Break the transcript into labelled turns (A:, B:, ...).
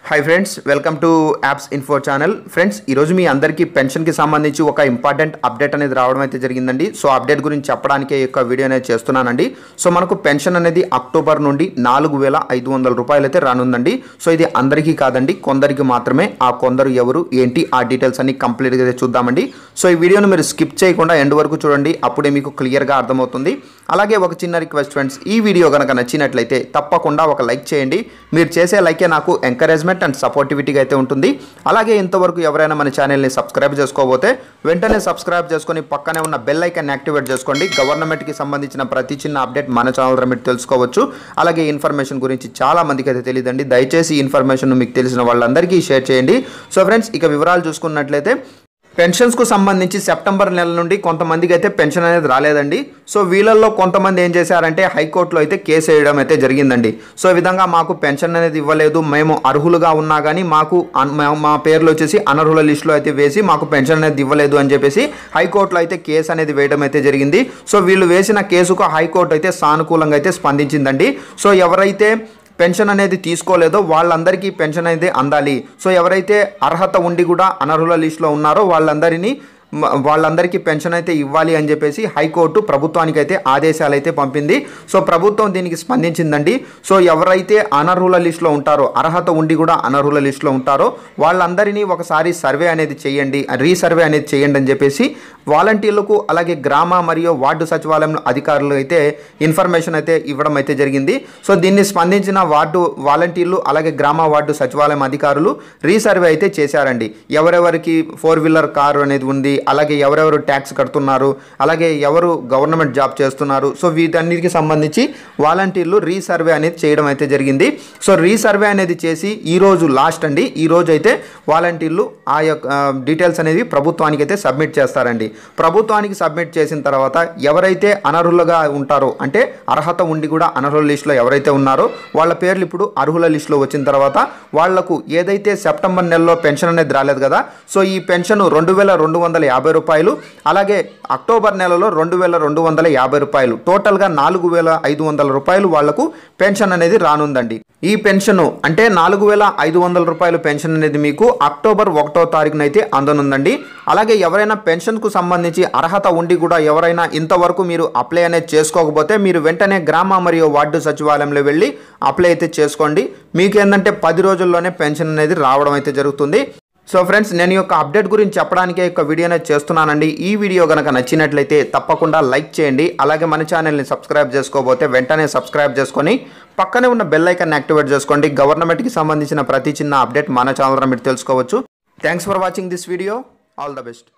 A: hi friends welcome to apps info channel friends ఈరోజు మీ అందరికీ పెన్షన్కి సంబంధించి ఒక ఇంపార్టెంట్ అప్డేట్ అనేది రావడం అయితే జరిగిందండి సో అప్డేట్ గురించి చెప్పడానికే ఈ యొక్క వీడియో అనేది చేస్తున్నానండి సో మనకు పెన్షన్ అనేది అక్టోబర్ నుండి నాలుగు వేల ఐదు వందల రూపాయలు అయితే రానుందండి సో ఇది అందరికీ కాదండి కొందరికి మాత్రమే ఆ కొందరు ఎవరు ఏంటి ఆ డీటెయిల్స్ అన్ని కంప్లీట్గా అయితే చూద్దామండి సో ఈ వీడియోను మీరు స్కిప్ చేయకుండా ఎండ్ వరకు చూడండి అప్పుడే మీకు క్లియర్గా అర్థమవుతుంది అలాగే ఒక చిన్న రిక్వెస్ట్ ఫ్రెండ్స్ ఈ వీడియో కనుక నచ్చినట్లయితే తప్పకుండా ఒక లైక్ చేయండి మీరు చేసే లైకే నాకు ఎంకరేజ్మెంట్ అండ్ సపోర్టివిటీగా అయితే ఉంటుంది అలాగే ఇంతవరకు ఎవరైనా మన ఛానల్ని సబ్స్క్రైబ్ చేసుకోబోతే వెంటనే సబ్స్క్రైబ్ చేసుకొని పక్కనే ఉన్న బెల్ ఐకాన్ యాక్టివేట్ చేసుకోండి గవర్నమెంట్కి సంబంధించిన ప్రతి చిన్న అప్డేట్ మన ఛానల్ ద్వారా మీరు తెలుసుకోవచ్చు అలాగే ఇన్ఫర్మేషన్ గురించి చాలా మందికి అయితే తెలియదండి దయచేసి ఈ ఇన్ఫర్మేషన్ మీకు తెలిసిన వాళ్ళందరికీ షేర్ చేయండి సో ఫ్రెండ్స్ ఇక వివరాలు చూసుకున్నట్లయితే పెన్షన్స్కు సంబంధించి సెప్టెంబర్ నెల నుండి కొంతమందికి అయితే పెన్షన్ అనేది రాలేదండి సో వీళ్ళల్లో కొంతమంది ఏం చేశారంటే హైకోర్టులో అయితే కేసు వేయడం అయితే జరిగిందండి సో ఈ విధంగా మాకు పెన్షన్ అనేది ఇవ్వలేదు మేము అర్హులుగా ఉన్నా కానీ మాకు అన్- మా- మా పేర్లు వచ్చేసి అనర్హుల లిస్టులో అయితే వేసి మాకు పెన్షన్ అనేది ఇవ్వలేదు అని చెప్పేసి హైకోర్టులో అయితే కేసు అనేది వేయడం అయితే జరిగింది సో వీళ్ళు వేసిన కేసుకు హైకోర్టు అయితే సానుకూలంగా అయితే స్పందించిందండి సో ఎవరైతే పెన్షన్ అనేది తీసుకోలేదో వాళ్ళందరికీ పెన్షన్ అనేది అందాలి సో ఎవరైతే అర్హత ఉండి కూడా అనర్హుల లిస్టులో ఉన్నారో వాళ్ళందరినీ మ- వాళ్ళందరికీ పెన్షన్ అయితే ఇవ్వాలి అని చెప్పేసి హైకోర్టు ప్రభుత్వానికి అయితే ఆదేశాలు అయితే పంపింది సో ప్రభుత్వం దీనికి స్పందించిందండి సో ఎవరైతే అనర్హుల లిస్టులో ఉంటారో అర్హత ఉండి కూడా అనర్హుల లిస్టులో ఉంటారో వాళ్ళందరినీ ఒకసారి సర్వే అనేది చేయండి రీసర్వే అనేది చేయండి అని చెప్పేసి వాలంటీర్లకు అలాగే గ్రామ మరియు వార్డు సచివాలయం అధికారులు అయితే ఇన్ఫర్మేషన్ అయితే ఇవ్వడం అయితే జరిగింది సో దీన్ని స్పందించిన వార్డు వాలంటీర్లు అలాగే గ్రామ వార్డు సచివాలయం అధికారులు రీసర్వే అయితే చేశారండి ఎవరెవరికి ఫోర్ వీలర్ కారు అనేది ఉంది అలాగే ఎవరెవరు ట్యాక్స్ కడుతున్నారు అలాగే ఎవరు గవర్నమెంట్ జాబ్ చేస్తున్నారు సో వీటన్నిటికి సంబంధించి వాలంటీర్లు రీసర్వే అనేది చేయడం అయితే జరిగింది సో రీసర్వే అనేది చేసి ఈ రోజు లాస్ట్ అండి ఈ రోజు అయితే వాలంటీర్లు ఆ యొక్క డీటెయిల్స్ అనేవి ప్రభుత్వానికి అయితే సబ్మిట్ చేస్తారండి ప్రభుత్వానికి సబ్మిట్ చేసిన తర్వాత ఎవరైతే అనర్హులుగా ఉంటారో అంటే అర్హత ఉండి కూడా అనర్హుల లిస్టులో ఎవరైతే ఉన్నారో వాళ్ళ పేర్లు ఇప్పుడు అర్హుల లిస్టులో వచ్చిన తర్వాత వాళ్లకు ఏదైతే సెప్టెంబర్ నెలలో పెన్షన్ అనేది రాలేదు కదా సో ఈ పెన్షన్ రెండు వేల రెండు వందల యాభై రూపాయలు అలాగే అక్టోబర్ నెలలో రెండు వేల రెండు వందల యాభై రూపాయలు టోటల్గా నాలుగు వేల ఐదు వందల రూపాయలు వాళ్లకు పెన్షన్ అనేది రానుందండి ఈ పెన్షన్ అంటే నాలుగు వేల ఐదు వందల రూపాయలు పెన్షన్ అనేది మీకు అక్టోబర్ ఒకటో తారీఖున అయితే అందనుందండి అలాగే ఎవరైనా పెన్షన్కు సంబంధించి అర్హత ఉండి కూడా ఎవరైనా ఇంతవరకు మీరు అప్లై అనేది చేసుకోకపోతే మీరు వెంటనే గ్రామ మరియు వార్డు సచివాలయంలో వెళ్ళి అప్లై అయితే చేసుకోండి మీకు ఏంటంటే పది రోజుల్లోనే పెన్షన్ అనేది రావడం అయితే జరుగుతుంది సో ఫ్రెండ్స్ నేను ఈ యొక్క అప్డేట్ గురించి చెప్పడానికే ఈ యొక్క వీడియో అనేది చేస్తున్నానండి ఈ వీడియో కనుక నచ్చినట్లయితే తప్పకుండా లైక్ చేయండి అలాగే మన ఛానల్ని సబ్స్క్రైబ్ చేసుకోబోతే వెంటనే సబ్స్క్రైబ్ చేసుకొని పక్కనే ఉన్న బెల్ ఐకాన్ యాక్టివేట్ చేసుకోండి గవర్నమెంట్కి సంబంధించిన ప్రతి చిన్న అప్డేట్ మన ఛానల్ ద్వారా మీరు తెలుసుకోవచ్చు thanks for watching this video all the best